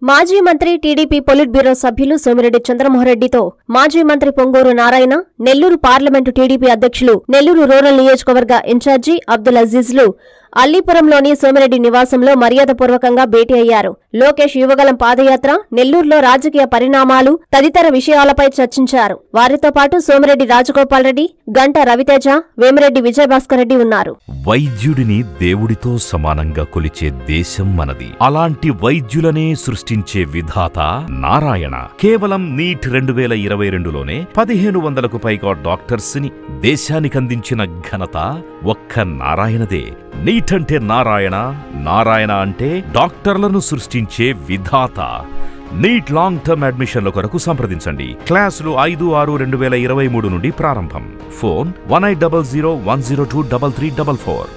మాజీ మంత్రి TDP polit bureau సభ్యులు సోమిరెడ్డి చంద్రమోహన్రెడ్డితో మాజీ మంత్రి పొంగూరు నారాయణ నెల్లూరు పార్లమెంటు టీడీపీ అధ్యక్షులు నెల్లూరు రూరల్ నియోజకవర్గ ఇన్ఛార్జి అబ్దుల్ అజీజ్లు అల్లీపురంలోని సోమిరెడ్డి నివాసంలో మర్యాదపూర్వకంగా భేటీ అయ్యారు లోకేష్ యువగలం పాదయాత్ర నెల్లూరులో రాజకీయ పరిణామాలు తదితర విషయాలపై చర్చించారు వారితో పాటు సోమిరెడ్డి రాజగోపాల్ రెడ్డి గంట రవితేజ వేమిరెడ్డి విజయభాస్కర్ రెడ్డి ఉన్నారు వైద్యుడిని దేవుడితో సమానంగా కొలిచే దేశం మనది అలాంటి వైద్యులనే సృష్టించే విధాత నారాయణ కేవలం నీట్ రెండు వేల ఇరవై రెండులోనే పదిహేను వందలకు పైగా డాక్టర్స్ ని దేశానికందించిన ఘనత ఒక్క నారాయణదే నీట్ అంటే నారాయణ నారాయణ అంటే డాక్టర్లను సృష్టించే విధాత నీట్ లాంగ్ టర్మ్ అడ్మిషన్ల కొరకు సంప్రదించండి క్లాసులు ఐదు ఆరు రెండు వేల ఇరవై మూడు నుండి ప్రారంభం phone one eight double zero one zero two double three double four